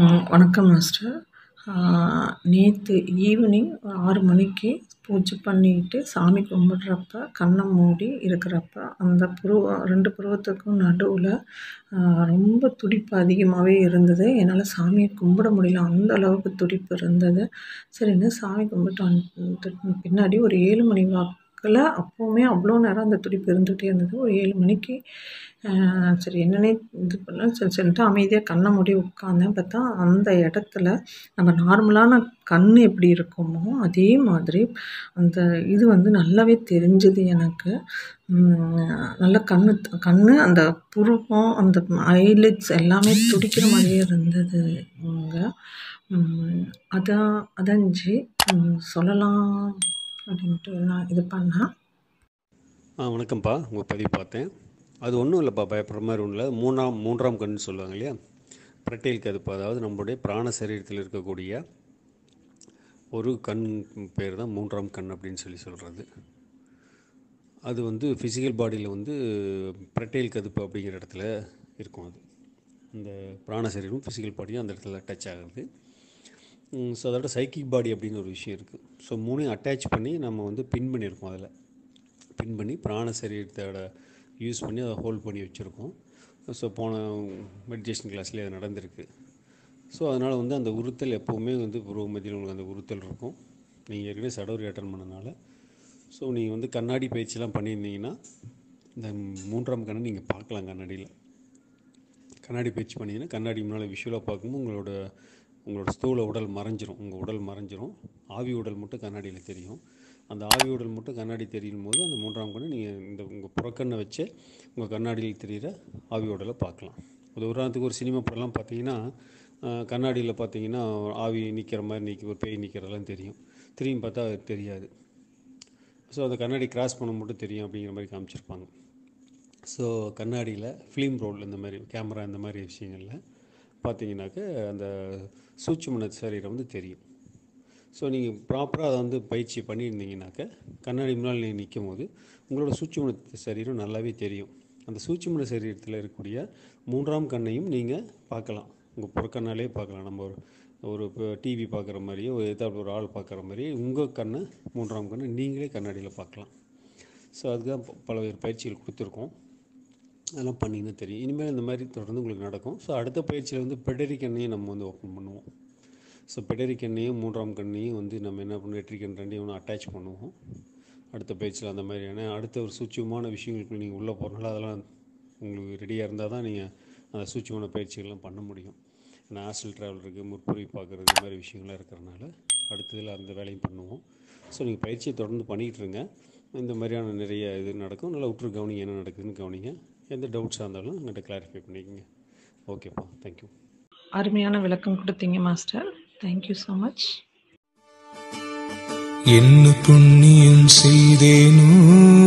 ம், வணக்கம் மாஸ்டர் நேற்று ஈவினிங் ஒரு ஆறு மணிக்கு பூஜை பண்ணிட்டு சாமி கும்பிட்றப்ப கண்ணை மூடி இருக்கிறப்ப அந்த புருவம் ரெண்டு புருவத்துக்கும் நடுவில் ரொம்ப துடிப்பு அதிகமாகவே இருந்தது என்னால் சாமியை கும்பிட முடியல அந்த அளவுக்கு துடிப்பு இருந்தது சரின்னு சாமி கும்பிட்டு வந்துட்டு பின்னாடி ஒரு ஏழு மணி வாக்கில் அப்போவுமே அவ்வளோ நேரம் அந்த துடிப்பு இருந்துகிட்டே இருந்தது ஒரு ஏழு மணிக்கு சரி என்னன்னே இது பண்ணல சரி சரின்ட்டு அமைதியாக கண்ணை மூடி உட்காந்தேன் பார்த்தா அந்த இடத்துல நம்ம நார்மலான கண் எப்படி இருக்குமோ அதே மாதிரி அந்த இது வந்து நல்லாவே தெரிஞ்சுது எனக்கு நல்ல கண் கண் அந்த புருவம் அந்த ஐலிட்ஸ் எல்லாமே துடிக்கிற மாதிரியே இருந்தது இங்கே அதான் அதான் ஜி சொல்லலாம் அப்படின்ட்டு நான் இது பண்ணேன் ஆ வணக்கம்ப்பா உங்கள் பதிவு பார்த்தேன் அது ஒன்றும் இல்லைப்பா பயப்படுற மாதிரி ஒன்றும் இல்லை மூணாம் மூன்றாம் கண் சொல்லுவாங்க இல்லையா பிரட்டைல் கதுப்பு அதாவது நம்மளுடைய பிராண சரீரத்தில் இருக்கக்கூடிய ஒரு கண் பேர் தான் மூன்றாம் கண் அப்படின்னு சொல்லி சொல்கிறது அது வந்து ஃபிசிக்கல் பாடியில் வந்து பிரட்டைல் கதுப்பு அப்படிங்கிற இடத்துல இருக்கும் அது அந்த பிராண சரீரம் ஃபிசிக்கல் பாடியும் அந்த இடத்துல டச் ஆகுது ஸோ அதோட சைக்கிக் பாடி அப்படின்னு ஒரு விஷயம் இருக்குது ஸோ மூணையும் அட்டாச் பண்ணி நம்ம வந்து பின் பண்ணியிருக்கோம் அதில் பின் பண்ணி பிராண சரீரத்தோட யூஸ் பண்ணி அதை ஹோல்ட் பண்ணி வச்சுருக்கோம் ஸோ போன மெடிடேஷன் கிளாஸ்லேயே அது நடந்திருக்கு ஸோ அதனால் வந்து அந்த உறுத்தல் எப்போவுமே வந்து புருவ மத்தியில் உங்களுக்கு அந்த உறுத்தல் இருக்கும் நீங்கள் ஏற்கனவே சடவுரி அட்டன் பண்ணனால ஸோ நீங்கள் வந்து கண்ணாடி பயிற்சிலாம் பண்ணியிருந்தீங்கன்னா இந்த மூன்றாம் கண்ணை நீங்கள் பார்க்கலாம் கண்ணாடியில் கண்ணாடி பயிற்சி பண்ணிங்கன்னா கண்ணாடி முன்னால் விஷுவலாக பார்க்கும்போது உங்களோட உங்களோட ஸ்தூல உடல் மறைஞ்சிரும் உங்கள் உடல் மறைஞ்சிரும் ஆவி உடல் மட்டும் கண்ணாடியில் தெரியும் அந்த ஆவி உடல் மட்டும் கண்ணாடி தெரியும் போது அந்த மூன்றாம் கண்ணை நீங்கள் இந்த உங்கள் புறக்கண்ணை வச்சு உங்கள் கண்ணாடியில் தெரிகிற ஆவி உடலை பார்க்கலாம் ஒரு உதாரணத்துக்கு ஒரு சினிமா படம்லாம் பார்த்தீங்கன்னா கண்ணாடியில் பார்த்தீங்கன்னா ஆவி நிற்கிற மாதிரி நிற்க ஒரு பேய் நிற்கிறதெல்லாம் தெரியும் திரும்பி பார்த்தா அது தெரியாது ஸோ அந்த கண்ணாடி கிராஸ் பண்ண மட்டும் தெரியும் அப்படிங்கிற மாதிரி காமிச்சிருப்பாங்க ஸோ கண்ணாடியில் ஃபிலிம் ரோல் இந்த மாதிரி கேமரா இந்த மாதிரி விஷயங்களில் பார்த்தீங்கன்னாக்க அந்த சூட்சுமன சரீரம் வந்து தெரியும் ஸோ நீங்கள் ப்ராப்பராக அதை வந்து பயிற்சி பண்ணியிருந்தீங்கனாக்க கண்ணாடி முன்னால் நீங்கள் நிற்கும் போது உங்களோட சூட்சுமன சரீரம் நல்லாவே தெரியும் அந்த சூட்சுமன சரீரத்தில் இருக்கக்கூடிய மூன்றாம் கண்ணையும் நீங்கள் பார்க்கலாம் உங்கள் புறக்கண்ணாலே பார்க்கலாம் நம்ம ஒரு ஒரு இப்போ டிவி பார்க்குற மாதிரியோ ஏதாவது ஒரு ஆள் பார்க்குற மாதிரியே உங்கள் கண்ணை மூன்றாம் கண்ணை நீங்களே கண்ணாடியில் பார்க்கலாம் ஸோ அதுக்கு தான் பல்வேறு பயிற்சிகள் கொடுத்துருக்கோம் அதெல்லாம் பண்ணிங்கன்னா தெரியும் இனிமேல் இந்த மாதிரி தொடர்ந்து உங்களுக்கு நடக்கும் ஸோ அடுத்த பயிற்சியில் வந்து பெடரி கண்ணையும் நம்ம வந்து ஓப்பன் பண்ணுவோம் ஸோ பெடரி கண்ணையும் மூன்றாம் கண்ணையும் வந்து நம்ம என்ன பண்ணுவோம் வெற்றி கண் ரெண்டையும் ஒன்று அட்டாச் பண்ணுவோம் அடுத்த பயிற்சியில் அந்த மாதிரியான அடுத்த ஒரு சூட்சமான விஷயங்களுக்கு நீங்கள் உள்ளே போகிறனால அதெல்லாம் உங்களுக்கு ரெடியாக இருந்தால் தான் நீங்கள் அந்த சூட்சமான பயிற்சிகள்லாம் பண்ண முடியும் ஏன்னா ஹாஸ்டல் ட்ராவல் இருக்குது முற்புரி பார்க்குறது இந்த மாதிரி விஷயங்கள்லாம் இருக்கிறனால அடுத்ததில் அந்த வேலையும் பண்ணுவோம் ஸோ நீங்கள் பயிற்சியை தொடர்ந்து பண்ணிகிட்டு இருங்க இந்த மாதிரியான நிறைய இது நடக்கும் நல்லா விட்டுரு கவனிங்க என்ன நடக்குதுன்னு கவனிங்க எந்த டவுட்ஸாக இருந்தாலும் என்கிட்ட கிளாரிஃபை பண்ணிக்கோங்க ஓகேப்பா தேங்க்யூ அருமையான விளக்கம் கொடுத்தீங்க மாஸ்டர் தேங்க்யூ ஸோ மச் என்ன புண்ணியம் செய்தேனோ